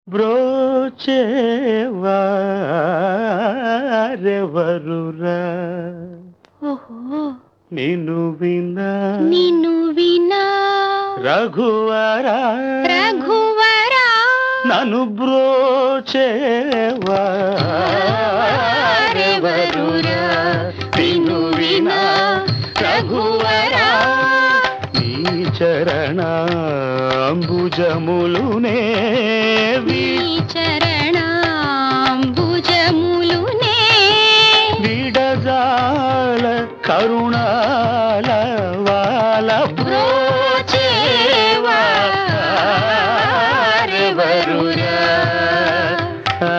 బ్రోచేవారెవరురా ఓహో నిన్ను వినా నిన్ను వినా రఘువరా రఘువరా నన్ను బ్రోచేవారెవరురా నిన్ను వినా రఘువరా నీ చరణాంబుజములునే నీ చరణాంబుజములునే విడజాల కరుణాల వాల బ్రోచేవారెవరురా ఆ.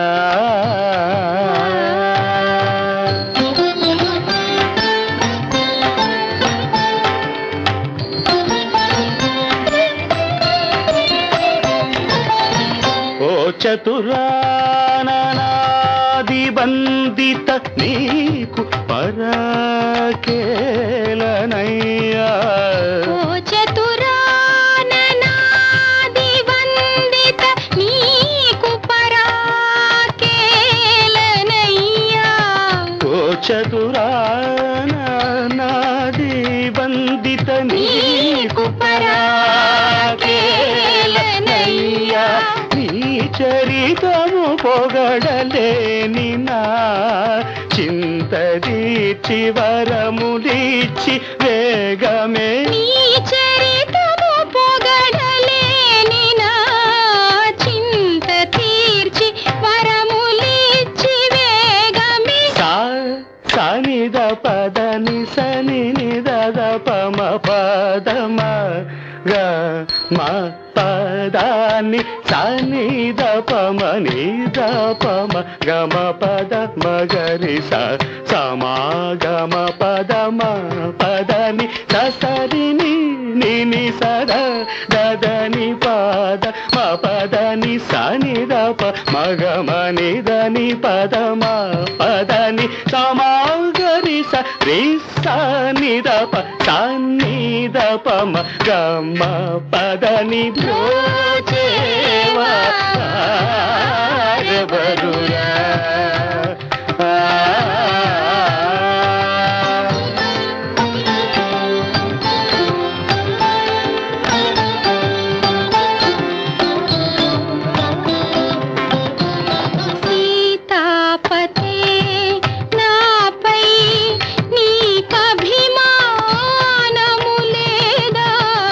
ఓ చతురానాది బందిత నీకు పరాకేలనయ్యా ఓ చతురాననాది వందిత నీకు పరాకేలనయ్యా ఓ చతురానాది బందిత నీకు పరాకేలనయ్యా నీ చరితము పొగడలేని నా చింత దీచి వరములిచ్చి వేగమే నీ చరితము పొగడలేని నా చింత తీర్చి వరములిచ్చి వేగమి సా సనిద పదని సని నిదద పమ పదమ గ మ పదాన్ని సనిద పమ నిద పమ గమ పద మగరి స సమాగమ పదమ పదని ససరిని నిని సద దదని పద మ పదని సనిద ప మగమని దని పదమ పదని సమాగరి స రి సనిద ప సన్నిద పమ గమ పదని బ్రోచేవా ఎవరురా సీతాపతే నాపై నీకభిమానము లేదా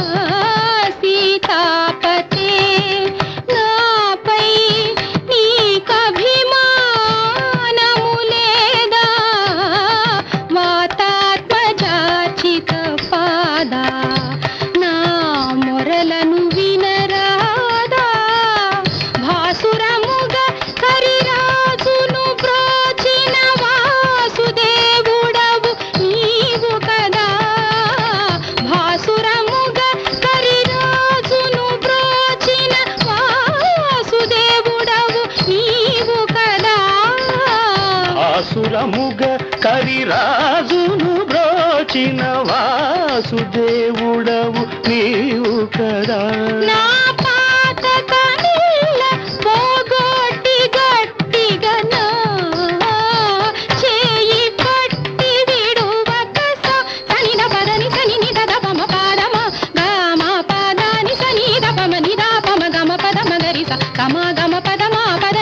సీతాపతే నాపై నీకభిమానము లేదా వాతాత్మజాచిత పాదా నా మొరలను వినరాదా భాసురముగ కరిరాజును బ్రోచిన వాసుదేవుడవు నీవు కదా భాసురముగ కరిరాజును బ్రోచిన వాసుదేవుడవు నీవు కదా ఆసురముగ కరిరాజును బ్రోచిన వాసుదేవుడవు నీవు కదా నా పాతకనిల్ల పోగొట్టి గట్టిగా నా చేయి పట్టి విడువక స తనిన పదని సని నిద పమ పాదమ గమ పదని సని పమ నిద పమ గమ పదమ గరి స గమ గమ పదమ పద